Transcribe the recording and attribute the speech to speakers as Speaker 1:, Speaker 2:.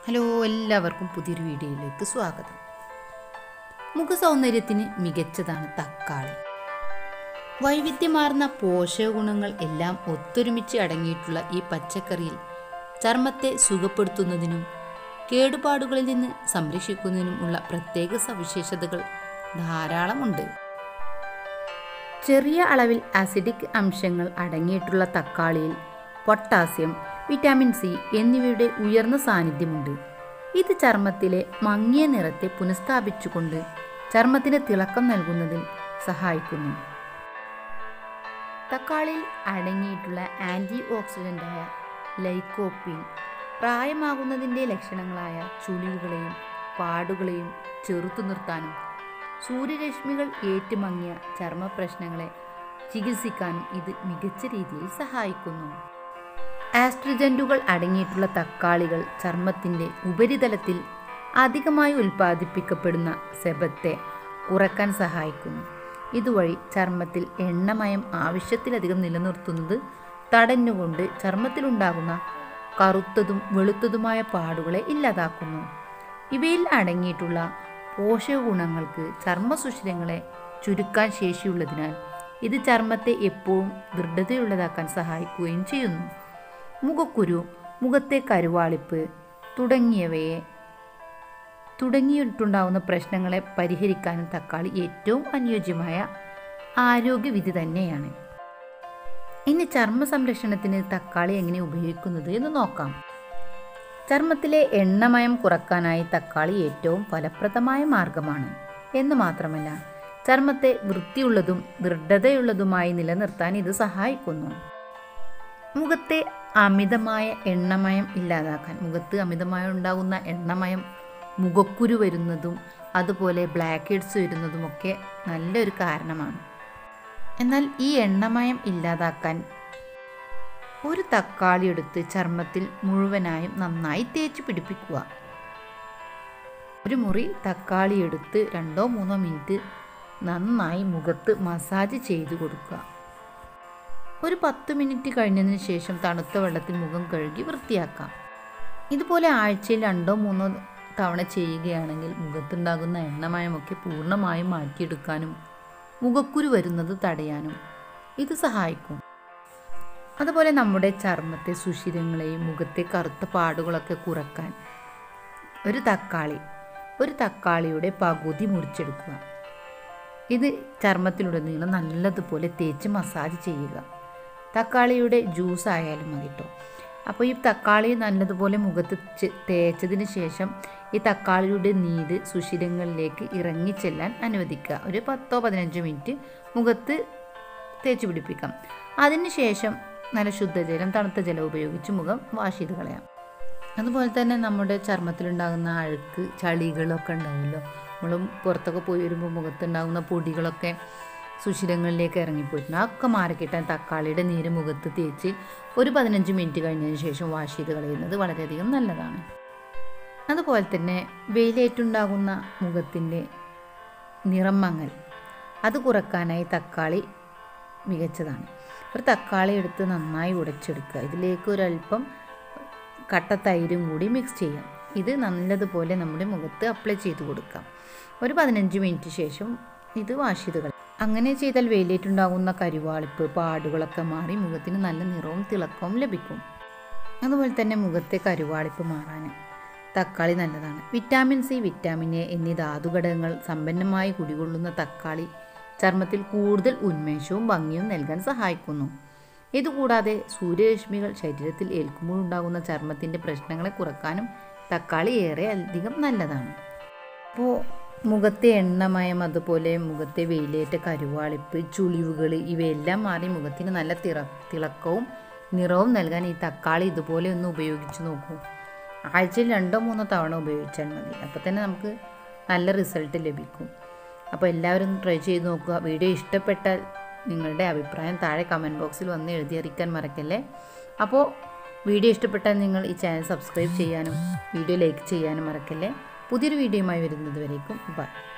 Speaker 1: hello എല്ലാവർക്കും പുതിയൊരു വീഡിയോയിലേക്ക് സ്വാഗതം മുഖ സൗന്ദര്യത്തിന് മികച്ചതാണ് തക്കാളി വൈവിധ്യമാർന്ന പോഷക ഗുണങ്ങൾ എല്ലാം ഒത്തൊരുമിച്ച് അടങ്ങിയിട്ടുള്ള ഈ പച്ചക്കറിയിൽ ചർമ്മത്തെ സുഖപ്പെടുത്തുന്നതിനും കേടുപാടുകളിൽ നിന്ന് സംരക്ഷിക്കുന്നതിനും ഉള്ള പ്രത്യേക സവിശേഷതകൾ ധാരാളമുണ്ട് ചെറിയ അളവിൽ അസിഡിക് അംശങ്ങൾ അടങ്ങിയിട്ടുള്ള തക്കാളിയിൽ പൊട്ടാസ്യം വിറ്റാമിൻ സി എന്നിവയുടെ ഉയർന്ന സാന്നിധ്യമുണ്ട് ഇത് ചർമ്മത്തിലെ മങ്ങിയ നിറത്തെ പുനഃസ്ഥാപിച്ചുകൊണ്ട് ചർമ്മത്തിന് തിളക്കം നൽകുന്നതിൽ സഹായിക്കുന്നു തക്കാളിയിൽ അടങ്ങിയിട്ടുള്ള ആൻറ്റി ഓക്സിഡൻ്റായ ലൈക്കോപ്പിൻ പ്രായമാകുന്നതിൻ്റെ ലക്ഷണങ്ങളായ ചുളിവുകളെയും പാടുകളെയും ചെറുത്തു നിർത്താനും സൂര്യരശ്മികൾ ഏറ്റുമങ്ങിയ ചർമ്മ പ്രശ്നങ്ങളെ ചികിത്സിക്കാനും ഇത് മികച്ച രീതിയിൽ സഹായിക്കുന്നു ആസ്ട്രിജൻറ്റുകൾ അടങ്ങിയിട്ടുള്ള തക്കാളികൾ ചർമ്മത്തിൻ്റെ ഉപരിതലത്തിൽ അധികമായി ഉൽപ്പാദിപ്പിക്കപ്പെടുന്ന സെബത്തെ കുറക്കാൻ സഹായിക്കുന്നു ഇതുവഴി ചർമ്മത്തിൽ എണ്ണമയം ആവശ്യത്തിലധികം നിലനിർത്തുന്നത് തടഞ്ഞുകൊണ്ട് ചർമ്മത്തിലുണ്ടാകുന്ന കറുത്തതും വെളുത്തതുമായ പാടുകളെ ഇല്ലാതാക്കുന്നു ഇവയിൽ അടങ്ങിയിട്ടുള്ള പോഷക ഗുണങ്ങൾക്ക് ചർമ്മസുഷിരങ്ങളെ ചുരുക്കാൻ ശേഷിയുള്ളതിനാൽ ഇത് ചർമ്മത്തെ എപ്പോഴും ദൃഢതയുള്ളതാക്കാൻ സഹായിക്കുകയും ചെയ്യുന്നു മുഖക്കുരു മുഖത്തെ കരുവാളിപ്പ് തുടങ്ങിയവയെ തുടങ്ങിയിട്ടുണ്ടാവുന്ന പ്രശ്നങ്ങളെ പരിഹരിക്കാനും തക്കാളി ഏറ്റവും അനുയോജ്യമായ ആരോഗ്യവിധി തന്നെയാണ് ഇനി ചർമ്മ സംരക്ഷണത്തിന് തക്കാളി എങ്ങനെ ഉപയോഗിക്കുന്നത് എന്ന് നോക്കാം ചർമ്മത്തിലെ എണ്ണമയം കുറക്കാനായി തക്കാളി ഏറ്റവും ഫലപ്രദമായ മാർഗമാണ് എന്ന് മാത്രമല്ല ചർമ്മത്തെ വൃത്തിയുള്ളതും ദൃഢതയുള്ളതുമായി നിലനിർത്താൻ ഇത് സഹായിക്കുന്നു മുഖത്തെ അമിതമായ എണ്ണമയം ഇല്ലാതാക്കാൻ മുഖത്ത് അമിതമായി ഉണ്ടാകുന്ന എണ്ണമയം മുഖക്കുരു വരുന്നതും അതുപോലെ ബ്ലാക്ക് ഹെഡ്സ് വരുന്നതുമൊക്കെ നല്ലൊരു കാരണമാണ് എന്നാൽ ഈ എണ്ണമയം ഇല്ലാതാക്കാൻ ഒരു തക്കാളി എടുത്ത് ചർമ്മത്തിൽ മുഴുവനായും നന്നായി തേച്ച് പിടിപ്പിക്കുക ഒരു മുറി തക്കാളി എടുത്ത് രണ്ടോ മൂന്നോ മിനിറ്റ് നന്നായി മുഖത്ത് മസാജ് ചെയ്ത് കൊടുക്കുക ഒരു പത്ത് മിനിറ്റ് കഴിഞ്ഞതിന് ശേഷം തണുത്ത വെള്ളത്തിൽ മുഖം കഴുകി വൃത്തിയാക്കാം ഇതുപോലെ ആഴ്ചയിൽ രണ്ടോ മൂന്നോ തവണ ചെയ്യുകയാണെങ്കിൽ മുഖത്തുണ്ടാകുന്ന എണ്ണമയമൊക്കെ പൂർണ്ണമായും മാറ്റിയെടുക്കാനും മുഖക്കുരു വരുന്നത് തടയാനും ഇത് സഹായിക്കും അതുപോലെ നമ്മുടെ ചർമ്മത്തെ സുഷിരങ്ങളെയും മുഖത്തെ കറുത്ത പാടുകളൊക്കെ കുറക്കാൻ ഒരു തക്കാളി ഒരു തക്കാളിയുടെ പകുതി മുറിച്ചെടുക്കുക ഇത് ചർമ്മത്തിലുടനീളം നല്ലതുപോലെ തേച്ച് മസാജ് ചെയ്യുക തക്കാളിയുടെ ജ്യൂസ് ആയാലും മതി കേട്ടോ അപ്പോൾ ഈ തക്കാളി നല്ലതുപോലെ മുഖത്ത് തേച്ചതിന് ശേഷം ഈ തക്കാളിയുടെ നീര് സുഷിരങ്ങളിലേക്ക് ഇറങ്ങിച്ചെല്ലാൻ അനുവദിക്കുക ഒരു പത്തോ പതിനഞ്ചോ മിനിറ്റ് മുഖത്ത് തേച്ച് പിടിപ്പിക്കാം അതിനുശേഷം നല്ല ശുദ്ധജലം തണുത്ത ജലം ഉപയോഗിച്ച് മുഖം വാഷ് ചെയ്ത് കളയാം അതുപോലെ തന്നെ നമ്മുടെ ചർമ്മത്തിലുണ്ടാകുന്ന അഴുക്ക് ചളികളൊക്കെ ഉണ്ടാവുമല്ലോ നമ്മൾ പുറത്തൊക്കെ പോയി വരുമ്പോൾ മുഖത്തുണ്ടാകുന്ന പൊടികളൊക്കെ സുഷിരങ്ങളിലേക്ക് ഇറങ്ങിപ്പോയിട്ടുണ്ട് അതൊക്കെ മാറിക്കിട്ടാൻ തക്കാളിയുടെ നീര് മുഖത്ത് തേച്ച് ഒരു പതിനഞ്ച് മിനിറ്റ് കഴിഞ്ഞതിന് ശേഷം വാഷ് ചെയ്ത് കളയുന്നത് വളരെയധികം നല്ലതാണ് അതുപോലെ തന്നെ വെയിലേറ്റുണ്ടാകുന്ന മുഖത്തിൻ്റെ നിറം മങ്ങൽ അത് കുറക്കാനായി തക്കാളി മികച്ചതാണ് ഒരു തക്കാളി എടുത്ത് നന്നായി ഉടച്ചെടുക്കുക ഇതിലേക്ക് ഒരല്പം കട്ട തൈരും കൂടി മിക്സ് ചെയ്യാം ഇത് നല്ലതുപോലെ നമ്മുടെ മുഖത്ത് അപ്ലൈ ചെയ്ത് കൊടുക്കാം ഒരു പതിനഞ്ച് മിനിറ്റ് ശേഷം ഇത് വാഷ് ചെയ്ത് കളയാം അങ്ങനെ ചെയ്താൽ വെയിലേറ്റുണ്ടാകുന്ന കരുവാളിപ്പ് പാടുകളൊക്കെ മാറി മുഖത്തിന് നല്ല നിറവും തിളക്കവും ലഭിക്കും അതുപോലെ തന്നെ മുഖത്തെ കരുവാളിപ്പ് മാറാൻ തക്കാളി നല്ലതാണ് വിറ്റാമിൻ സി വിറ്റാമിൻ എ എന്നീ ധാതുഘടകങ്ങൾ സമ്പന്നമായി കുടികൊള്ളുന്ന തക്കാളി ചർമ്മത്തിൽ കൂടുതൽ ഉന്മേഷവും ഭംഗിയും നൽകാൻ സഹായിക്കുന്നു ഇതുകൂടാതെ സൂര്യരശ്മികൾ ശരീരത്തിൽ ഏൽക്കുമ്പോഴുണ്ടാകുന്ന ചർമ്മത്തിൻ്റെ പ്രശ്നങ്ങളെ കുറക്കാനും തക്കാളി ഏറെ അധികം നല്ലതാണ് അപ്പോൾ മുഖത്തെ എണ്ണമയം അതുപോലെ മുഖത്തെ വെയിലേറ്റ കരുവാളിപ്പ് ചുളിവുകൾ ഇവയെല്ലാം മാറി മുഖത്തിന് നല്ല തിറ തിളക്കവും നിറവും നൽകാൻ ഈ തക്കാളി ഇതുപോലെ ഒന്ന് ഉപയോഗിച്ച് നോക്കൂ ആഴ്ചയിൽ രണ്ടോ മൂന്നോ തവണ ഉപയോഗിച്ചാൽ മതി അപ്പോൾ തന്നെ നമുക്ക് നല്ല റിസൾട്ട് ലഭിക്കും അപ്പോൾ എല്ലാവരും ട്രൈ ചെയ്ത് നോക്കുക വീഡിയോ ഇഷ്ടപ്പെട്ടാൽ നിങ്ങളുടെ അഭിപ്രായം താഴെ കമൻറ്റ് ബോക്സിൽ വന്ന് എഴുതി അറിയിക്കാൻ മറക്കല്ലേ അപ്പോൾ വീഡിയോ ഇഷ്ടപ്പെട്ടാൽ നിങ്ങൾ ഈ ചാനൽ സബ്സ്ക്രൈബ് ചെയ്യാനും വീഡിയോ ലൈക്ക് ചെയ്യാനും മറക്കല്ലേ പുതിയൊരു വീഡിയോയുമായി വരുന്നത് വരേക്കും ബൈ